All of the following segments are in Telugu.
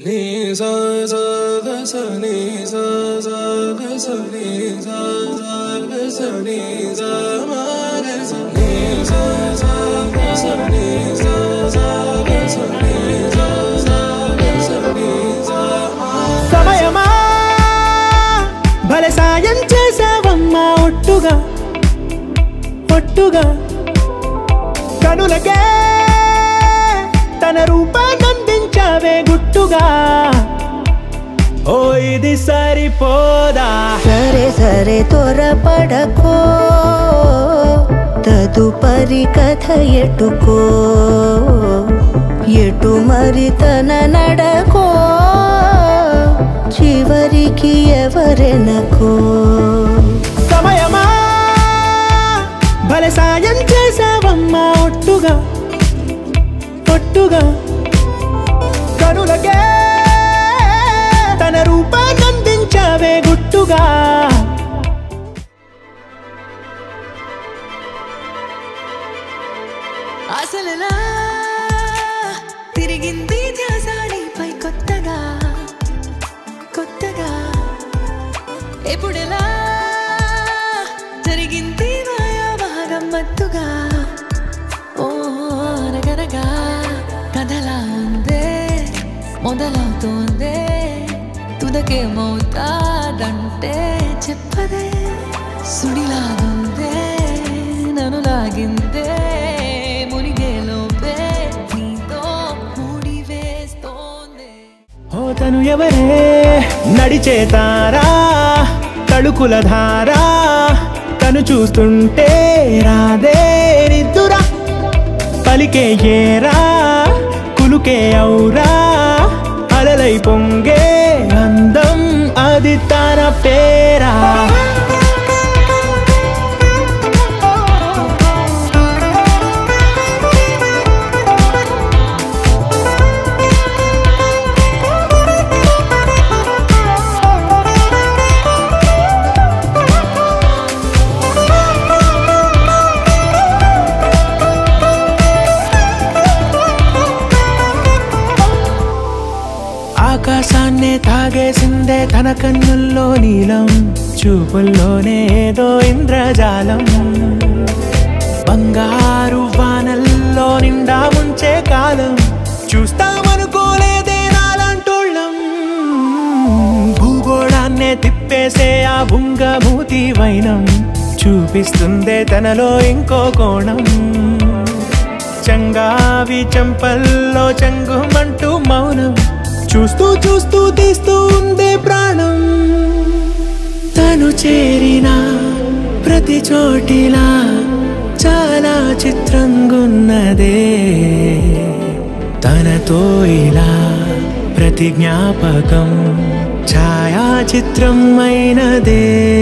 నీ సా సా గ స నీ సా సా గ స నీ సా సా గ స నీ సా మా గ స నీ సా సా గ స నీ సా సా గ స నీ సా సా గ స నీ సా మా సమయమా భలే సాయం చేసావమ్మా ఒట్టుగా ఒట్టుగా కనులకే తన రూపాన్నందించావే గుట్టుగా ఓ ఇది సరిపోదా సరే సరే త్వరపడకో తదుపరి కథ ఎటుకో ఎటు మరి తన నడకో చివరికి ఎవరెనకో సమయమా భలే సాయం చేసావమ్మా ఒట్టుగా ఒట్టుగా కనులకే తన రూపాన్నందించావే గుట్టుగా అసలులా తిరిగింది ధ్యాసాడిపై కొత్తగా కొత్తగా ఎప్పుడెలా జరిగింది మాయా గమ్మత్తుగా ఓ అనగనగా కథలా ఉందే మొదలవుతోందే తుదకేమవుతాదంటే చెప్పదే సుడిలాగుందే నన్ను లాగిందే మునిగేలోపే నీతో ముడి వేస్తోందే ఓ తను ఎవరే నడిచే తారా తళుకుల ధారా తను చూస్తుంటే రాదే నిద్దురా పలికే ఏరా కులుకే ఔరా అలలై పొంగే అందం అది తన పేరా ఆకాశాన్నే తాగేసిందే తన కన్నుల్లో నీలం చూపుల్లోనే ఏదో ఇంద్రజాలం బంగారు వానల్లో నిండా ముంచే కాలం చూస్తామనుకోలేదే నాలంటోళ్ళం భూగోళాన్నే తిప్పేసే ఆ బుంగమూతి వైనం చూపిస్తుందే తనలో ఇంకో కోణం చంగావి చంపల్లో చంగుమంటూ మౌనం చూస్తూ చూస్తూ తీస్తూ ఉందే ప్రాణం తను చేరిన ప్రతి చోటిలా చాలా చిత్రంగున్నదే తనతో ఇలా ప్రతి జ్ఞాపకం ఛాయాచిత్రం అయినదే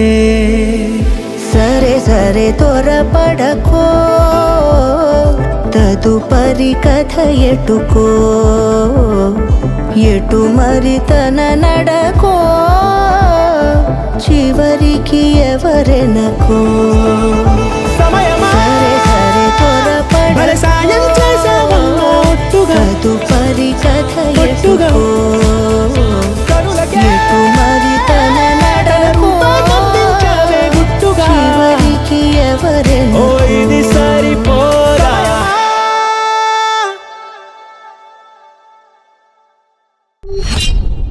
సరే సరే త్వరపడకో తదుపరి కథ ఎటుకో ఎటు మరి తన నడకో చివరికి ఎవరెనకో సమయమా సరే సరే భలే సాయం చేసావమ్మా త్వరపడకో ఒట్టుగా తదుపరి కథ ఒట్టుగా. ఎటుకో కనులకే ఎటు మరి తన నడకో రూపాన్నందించావే గుట్టుగా. చివరికి ఓ ఎవరెనకో ఇది సరిపోదా Thank